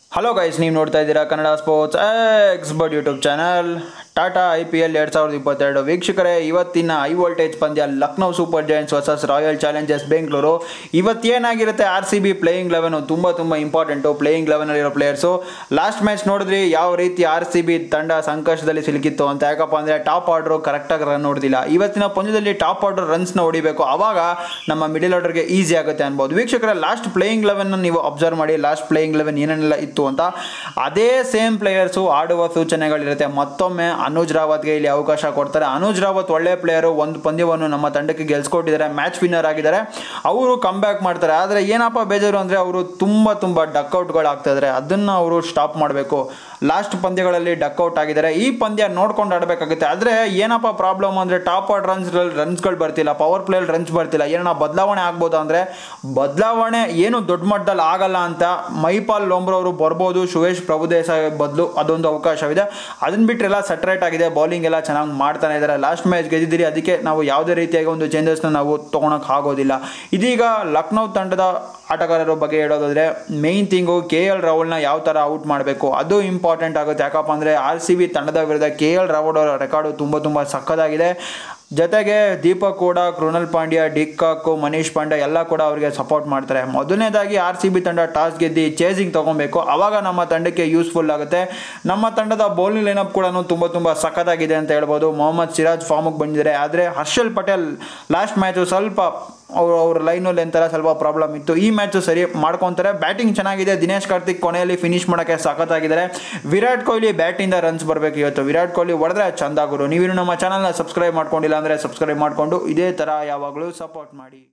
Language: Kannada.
ಹಲೋ ಗೈಸ್ ನೀವು ನೋಡ್ತಾ ಇದ್ದೀರಾ Kannada sports expert YouTube channel Tata I P L ಎರಡು ಸಾವಿರದ ಇಪ್ಪತ್ತೆರಡು ವೀಕ್ಷಕರೇ ಇವತ್ತಿನ ಹೈ ವೋಲ್ಟೇಜ್ ಪಂದ್ಯ Lucknow Super Giants versus Royal Challengers Bengaluru ಇವತ್ತೇನಾಗಿರುತ್ತೆ R C B playing eleven ತುಂಬ ತುಂಬ ಇಂಪಾರ್ಟೆಂಟು ಪ್ಲೇಯಿಂಗ್ ಲೆವೆನಲ್ಲಿರೋ ಪ್ಲೇಯರ್ಸು ಲಾಸ್ಟ್ ಮ್ಯಾಚ್ ನೋಡಿದ್ರಿ ಯಾವ ರೀತಿ ಆರ್ ಸಿ ಬಿ ತಂಡ ಸಂಕಷ್ಟದಲ್ಲಿ ಸಿಲುಕಿತ್ತು ಅಂತ ಯಾಕಪ್ಪ ಅಂದರೆ ಟಾಪ್ ಆರ್ಡ್ರು ಕರೆಕ್ಟಾಗಿ ರನ್ ಹೊಡೆದಿಲ್ಲ ಇವತ್ತಿನ ಪಂದ್ಯದಲ್ಲಿ ಟಾಪ್ ಆರ್ಡರ್ ರನ್ಸ್ನ ಹೊಡಿಬೇಕು ಆವಾಗ ನಮ್ಮ ಮಿಡಿಲ್ ಆರ್ಡರ್ಗೆ ಈಸಿ ಆಗುತ್ತೆ ಅನ್ಬೋದು ವೀಕ್ಷಕರ ಲಾಸ್ಟ್ ಪ್ಲೇಯಿಂಗ್ ಲೆವೆನ್ ನೀವು ಅಬ್ಸರ್ವ್ ಮಾಡಿ ಲಾಸ್ಟ್ ಪ್ಲೇಯಿಂಗ್ ಲೆವೆನ್ ಏನೇನೆಲ್ಲ ಇತ್ತು ಅಂತ ಅದೇ ಸೇಮ್ ಪ್ಲೇಯರ್ಸು ಆಡುವ ಸೂಚನೆಗಳಿರುತ್ತೆ ಮತ್ತೊಮ್ಮೆ ಅನುಜ್ ರಾವತ್ಗೆ ಇಲ್ಲಿ ಅವಕಾಶ ಕೊಡ್ತಾರೆ ಅನುಜ್ ರಾವತ್ ಒಳ್ಳೆ ಪ್ಲೇಯರು ಒಂದು ಪಂದ್ಯವನ್ನು ನಮ್ಮ ತಂಡಕ್ಕೆ ಗೆಲ್ಸ್ಕೊಟ್ಟಿದ್ದಾರೆ ಮ್ಯಾಚ್ ವಿನ್ನರ್ ಆಗಿದ್ದಾರೆ ಅವರು ಕಮ್ ಬ್ಯಾಕ್ ಮಾಡ್ತಾರೆ ಆದರೆ ಏನಪ್ಪ ಬೇಜಾರು ಅಂದರೆ ಅವರು ತುಂಬ ತುಂಬ ಡಕ್ಔಟ್ಗಳು ಆಗ್ತಾ ಇದ್ದಾರೆ ಅದನ್ನು ಅವರು ಸ್ಟಾಪ್ ಮಾಡಬೇಕು ಲಾಸ್ಟ್ ಪಂದ್ಯಗಳಲ್ಲಿ ಡಕ್ಔಟ್ ಆಗಿದ್ದಾರೆ ಈ ಪಂದ್ಯ ನೋಡ್ಕೊಂಡು ಆಡಬೇಕಾಗುತ್ತೆ ಆದರೆ ಏನಪ್ಪ ಪ್ರಾಬ್ಲಮ್ ಅಂದರೆ ಟಾಪ್ ಆರ್ಡ್ ರನ್ಸ್ ರನ್ಸ್ಗಳು ಬರ್ತಿಲ್ಲ ಪವರ್ ಪ್ಲೇಯಲ್ಲಿ ರನ್ಸ್ ಬರ್ತಿಲ್ಲ ಏನೋ ಬದಲಾವಣೆ ಆಗ್ಬೋದು ಅಂದರೆ ಬದಲಾವಣೆ ಏನು ದೊಡ್ಡ ಮಟ್ಟದಲ್ಲಿ ಆಗಲ್ಲ ಅಂತ ಮೈಪಾಲ್ ಲೋಂಬ್ರೋ ಅವರು ಬರ್ಬೋದು ಸುರೇಶ್ ಪ್ರಭುದೇಸಾಯಿ ಬದಲು ಅದೊಂದು ಅವಕಾಶವಿದೆ ಅದನ್ನ ಬಿಟ್ಟರೆಲ್ಲ ಸಟ್ರೇಟ್ ಆಗಿದೆ ಬೌಲಿಂಗ್ ಎಲ್ಲ ಚೆನ್ನಾಗಿ ಮಾಡ್ತಾನೆ ಇದ್ದಾರೆ ಲಾಸ್ಟ್ ಮ್ಯಾಚ್ ಗೆದ್ದಿದ್ದೀರಿ ಅದಕ್ಕೆ ನಾವು ಯಾವುದೇ ರೀತಿಯಾಗಿ ಒಂದು ಚೇಂಜಸ್ನ ನಾವು ತೊಗೊಳಕ್ಕೆ ಆಗೋದಿಲ್ಲ ಇದೀಗ ಲಕ್ನೋ ತಂಡದ ಆಟಗಾರರ ಬಗ್ಗೆ ಹೇಳೋದಾದ್ರೆ ಮೇಯ್ನ್ ಥಿಂಗು ಕೆ ಎಲ್ ರಾಹುಲ್ನ ಯಾವ ಥರ ಔಟ್ ಮಾಡಬೇಕು ಅದು ಇಂಪಾರ್ಟೆಂಟ್ ಆಗುತ್ತೆ ಯಾಕಪ್ಪ ಅಂದರೆ ಆರ್ ಸಿ ಬಿ ತಂಡದ ವಿರುದ್ಧ ಕೆ ಎಲ್ ರಾಹುಲ್ ಅವರ ರೆಕಾರ್ಡು ತುಂಬ ತುಂಬ ಸಕ್ಕತ್ತಾಗಿದೆ ಜೊತೆಗೆ ದೀಪಕ್ ಕೂಡ ಕೃಣಲ್ ಪಾಂಡ್ಯ ಡಿಕ್ಕಾಕು ಮನೀಶ್ ಪಾಂಡ್ಯ ಎಲ್ಲ ಕೂಡ ಅವರಿಗೆ ಸಪೋರ್ಟ್ ಮಾಡ್ತಾರೆ ಮೊದಲನೇದಾಗಿ ಆರ್ ಸಿ ಬಿ ತಂಡ ಟಾಸ್ ಗೆದ್ದು ಚೇಸಿಂಗ್ ತೊಗೊಬೇಕು ಆವಾಗ ನಮ್ಮ ತಂಡಕ್ಕೆ ಯೂಸ್ಫುಲ್ ಆಗುತ್ತೆ ನಮ್ಮ ತಂಡದ ಬೌಲಿಂಗ್ ಲೈನಪ್ ಕೂಡ ತುಂಬ ತುಂಬ ಸಖತ್ತಾಗಿದೆ ಅಂತ ಹೇಳ್ಬೋದು ಮೊಹಮ್ಮದ್ ಸಿರಾಜ್ ಫಾರ್ಮಿಗೆ ಬಂದಿದ್ದಾರೆ ಆದರೆ ಹರ್ಷಲ್ ಪಟೇಲ್ ಲಾಸ್ಟ್ ಮ್ಯಾಚು ಸ್ವಲ್ಪ ಅವರು ಅವ್ರ ಲೈನು ಲೆಂತೆಲ್ಲ ಸ್ವಲ್ಪ ಪ್ರಾಬ್ಲಮ್ ಇತ್ತು ಈ ಮ್ಯಾಚು ಸರಿ ಮಾಡ್ಕೊತಾರೆ ಬ್ಯಾಟಿಂಗ್ ಚೆನ್ನಾಗಿದೆ ದಿನೇಶ್ ಕಾರ್ತಿಕ್ ಕೊನೆಯಲ್ಲಿ ಫಿನಿಶ್ ಮಾಡೋಕ್ಕೆ ಸಖತ್ತಾಗಿದ್ದಾರೆ ವಿರಾಟ್ ಕೊಹ್ಲಿ ಬ್ಯಾಟಿಂದ ರನ್ಸ್ ಬರಬೇಕು ಇವತ್ತು ವಿರಾಟ್ ಕೊಹ್ಲಿ ಹೊಡೆದ್ರೆ ಚಂದ ಗುರು ನೀವಿನ್ನು ನಮ್ಮ ಚಾನಲ್ನ ಸಬ್ಸ್ಕ್ರೈಬ್ ಮಾಡ್ಕೊಂಡಿಲ್ಲ ಅಂದರೆ ಸಬ್ಸ್ಕ್ರೈಬ್ ಮಾಡಿಕೊಂಡು ಇದೇ ಥರ ಯಾವಾಗಲೂ ಸಪೋರ್ಟ್ ಮಾಡಿ